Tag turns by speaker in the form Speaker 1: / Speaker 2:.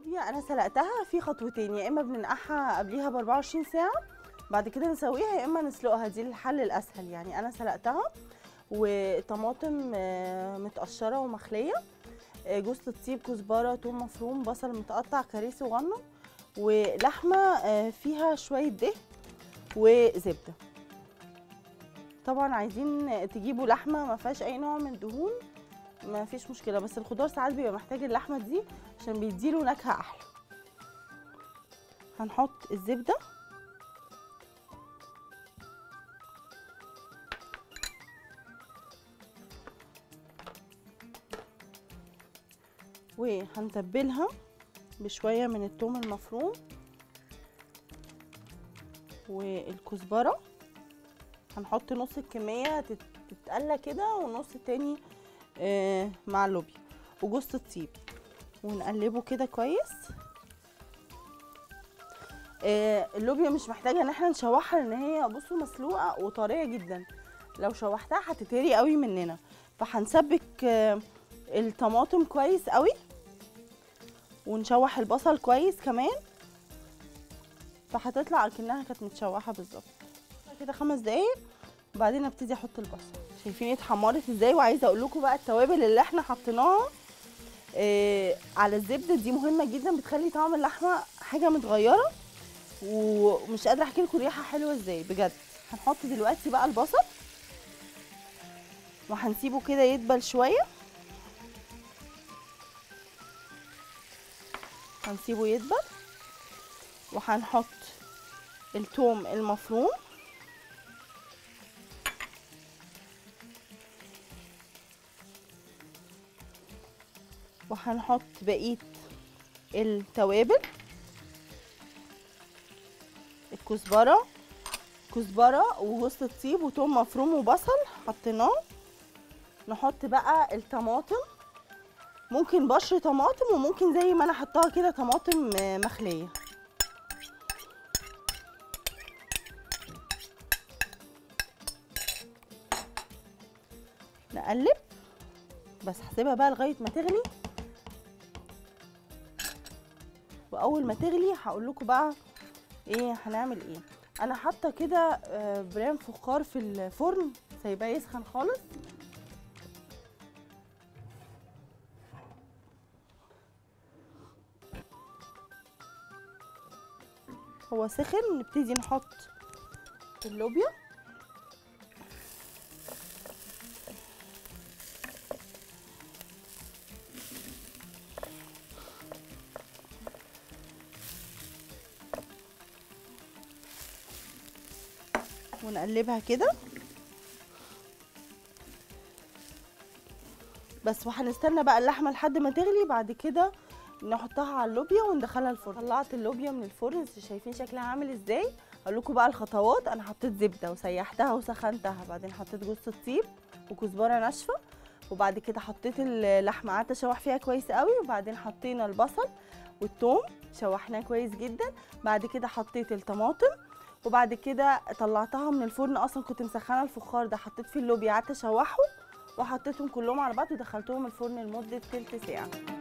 Speaker 1: اللوبيا انا سلقتها في خطوتين يا اما بننقعها قبليها ب 24 ساعه بعد كده نسويها يا اما نسلقها دي الحل الاسهل يعني انا سلقتها وطماطم آه، متقشره ومخليه آه، جوز الطيب كزبره توم مفروم بصل متقطع كريسي وغنم ولحمه آه، فيها شويه دهن وزبده طبعا عايزين تجيبوا لحمه ما فيهاش اي نوع من الدهون ما فيش مشكله بس الخضار ساعات بيبقى محتاج اللحمه دي عشان بيديله نكهه احلى هنحط الزبده وهنتبلها بشويه من الثوم المفروم والكزبره هنحط نص الكميه تت- تتقلى كده والنص التاني آه، مع اللوبيا وجوز الطيب ونقلبه كده كويس آه، اللوبيا مش محتاجه ان احنا نشوحها لان هي بصوا مسلوقه وطريه جدا لو شوحتها هتتهري قوي مننا فهنسبك آه، الطماطم كويس قوي ونشوح البصل كويس كمان فهتطلع اكنها كانت متشوحه بالظبط كده خمس دقايق وبعدين ابتدي احط البصل شايفين اتحمرت ازاي وعايزه اقول لكم بقى التوابل اللي احنا حطيناها آه على الزبده دي مهمه جدا بتخلي طعم اللحمه حاجه متغيره ومش قادره احكي لكم ريحه حلوه ازاي بجد هنحط دلوقتي بقى البصل وهنسيبه كده يدبل شويه هنسيبه يدبل وهنحط الثوم المفروم وهنحط بقيه التوابل الكزبره كزبره وجوز الطيب وتوم مفروم وبصل حطيناه نحط بقى الطماطم ممكن بشر طماطم وممكن زي ما انا حطاها كده طماطم آه، مخليه نقلب بس هسيبها بقى لغايه ما تغلي واول ما تغلي هقول لكم بقى ايه هنعمل ايه انا حاطه كده آه، برام فخار في الفرن سايباه يسخن خالص هو سخن نبتدي نحط اللوبيا ونقلبها كده بس وهنستنى بقى اللحمه لحد ما تغلي بعد كده نحطها على اللوبيا وندخلها الفرن طلعت اللوبيا من الفرن انتوا شايفين شكلها عامل ازاي اقول لكم بقى الخطوات انا حطيت زبده وسيحتها وسخنتها بعدين حطيت جوز الطيب وكزبره ناشفه وبعد كده حطيت اللحمه قعدت اشوح فيها كويس قوي وبعدين حطينا البصل والثوم شوحناه كويس جدا بعد كده حطيت الطماطم وبعد كده طلعتها من الفرن اصلا كنت مسخنه الفخار ده حطيت فيه اللوبيا قعدت اشوحه وحطيتهم كلهم على بعض ودخلتهم الفرن لمده تلت ساعه